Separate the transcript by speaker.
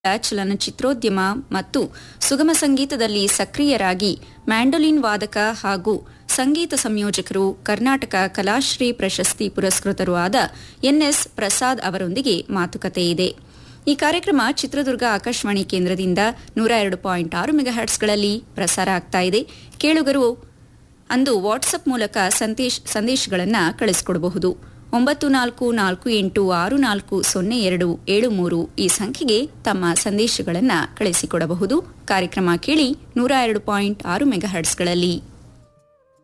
Speaker 1: ಚಲನಚಿತ್ರೋದ್ಯಮ ಮತ್ತು ಸುಗಮ ಸಂಗೀತದಲ್ಲಿ ಸಕ್ರಿಯರಾಗಿ ಮ್ಯಾಂಡೋಲಿನ್ ವಾದಕ ಹಾಗೂ ಸಂಗೀತ ಸಂಯೋಜಕರು ಕರ್ನಾಟಕ ಕಲಾಶ್ರೀ ಪ್ರಶಸ್ತಿ ಪುರಸ್ಕೃತರೂ ಆದ ಎನ್ಎಸ್ ಪ್ರಸಾದ್ ಅವರೊಂದಿಗೆ ಮಾತುಕತೆ ಇದೆ ಈ ಕಾರ್ಯಕ್ರಮ ಚಿತ್ರದುರ್ಗ ಆಕಾಶವಾಣಿ ಕೇಂದ್ರದಿಂದ ನೂರ ಎರಡು ಪಾಯಿಂಟ್ ಆರು ಮೆಗಾಹರ್ಟ್ಸ್ಗಳಲ್ಲಿ ಪ್ರಸಾರ ಆಗ್ತಾ ಇದೆ ಕೇಳುಗರು ಅಂದು ವಾಟ್ಸಪ್ ಮೂಲಕ ಸಂದೇಶ್ ಸಂದೇಶಗಳನ್ನು ಕಳಿಸಿಕೊಡಬಹುದು ಒಂಬತ್ತು ನಾಲ್ಕು ನಾಲ್ಕು ಎಂಟು ಆರು ನಾಲ್ಕು ಸೊನ್ನೆ ಎರಡು ಏಳು ಮೂರು ಈ ಸಂಖ್ಯೆಗೆ ತಮ್ಮ ಸಂದೇಶಗಳನ್ನು ಕಳಿಸಿಕೊಡಬಹುದು ಕಾರ್ಯಕ್ರಮ ಕೇಳಿ ನೂರ ಎರಡು ಪಾಯಿಂಟ್ ಆರು ಮೆಗಾಹರ್ಟ್ಸ್ಗಳಲ್ಲಿ